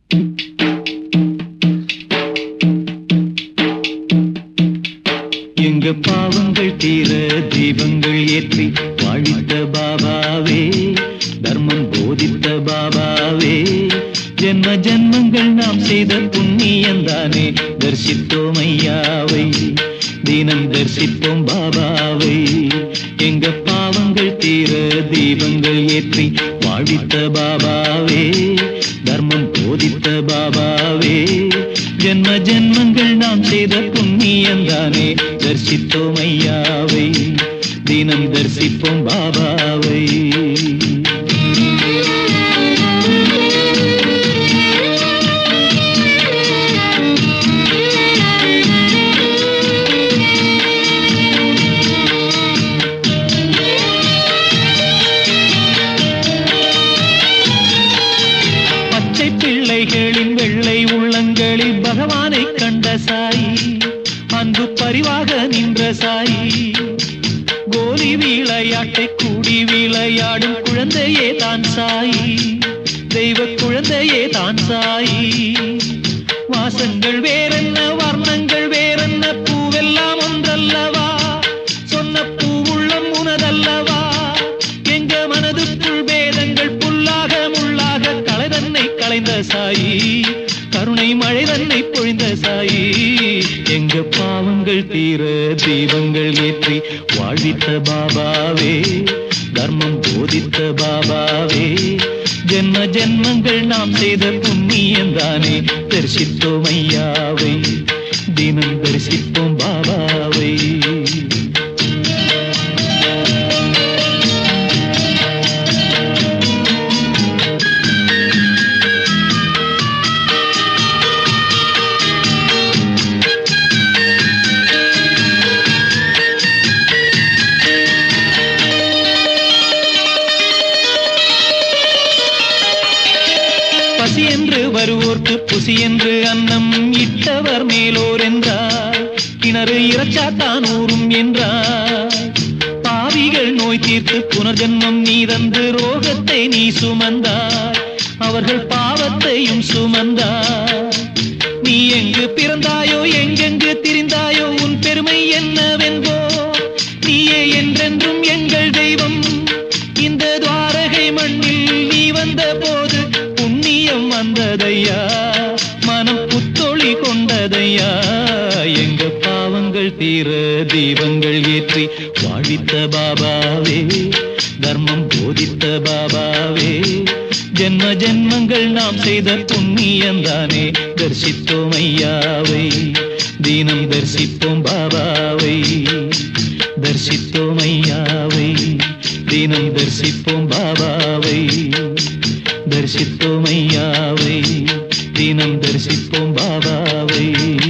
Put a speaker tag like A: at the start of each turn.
A: எங்க பாவங்கள் தீர தீபங்கள் ஏற்றி வாழித்த பாபாவே தர்மம் போதித்த பாபாவே ஜென்ம ஜென்மங்கள் நாம் செய்த புண்ணியந்தானே தரிசித்தோம் ஐயாவை தினம் தரிசிப்போம் பாபாவை எங்க பாவங்கள் தீர தீபங்கள் ஏற்றி வாழித்த பாபாவே தர்மம் போதித்த பாபாவே ஜென்ம ஜென்மங்கள் நாம் செய்த புண்ணியந்தானே தரிசித்தோம் ஐயாவை தினம் தரிசிப்போம் பாபாவை பச்சை பிள்ளைகளின் வெள்ளை உள்ளங்களில் பகவானை கண்ட சாயி அன்பு பரிவாக நின்ற சாயி கோலி விளையாட்டை கூடி விளையாடும் குழந்தையே தான் சாயி தெய்வ குழந்தையே தான் சாயி வாசங்கள் வேறென்ன வர்ணங்கள் வேறென்ன பூவெல்லாம் ஒன்றல்லவா சொன்ன பூவுள்ளம் உனதல்லவா எங்க மனதுக்குள் வேதங்கள் புல்லாக முள்ளாக களை தன்னை களைந்த சாயி கருணை மழை தன்னை பொழிந்த சாயி எங்க பாவங்கள் தீர தீபங்கள் ஏற்றி வாழ்வித்த பாபாவே தர்மம் போதித்த பாபாவே ஜென்ம ஜென்மங்கள் நாம் செய்த புண்ணியந்தானே தரிசித்தோம் ஐயாவை தினம் தரிசிப்போம் பாபாவை பசி என்று வருவோர்க்கு புசி என்று அன்னம் இட்டவர் மேலோர் என்றார் கிணறு இறச்சாத்தான் ஊறும் என்றார் பாவிகள் நோய் தீர்த்து புனர்ஜன்மம் நீ தந்து ரோகத்தை நீ சுமந்தார் அவர்கள் பாவத்தையும் சுமந்தார் நீ எங்கு பிறந்தாயோ எங்கெங்கு திரிந்தாயோ உன் பெருமை என்னவென்போ நீயே என்றென்றும் எங்கள் தெய்வம் இந்த துவாரகை மண்ணில் நீ வந்த போது புண்ணியம் வந்ததையா மனம் புத்தொளி கொண்டதையா எங்க பாவங்கள் தீர தீபங்கள் ஏற்றி வாழித்த பாபாவே தர்மம் போதித்த பாபாவே ஜென்ம ஜென்மங்கள் நாம் செய்த புண்ணியந்தானே தரிசித்தோம் ஐயாவை தினம் தரிசிப்போம் பாபாவை தரிசித்தோம் ஐயாவை தினம் தரிசிப்போம் பாபாவை தரிசித்தோம் ஐயாவை தினம் தரிசிப்போம் பாபாவை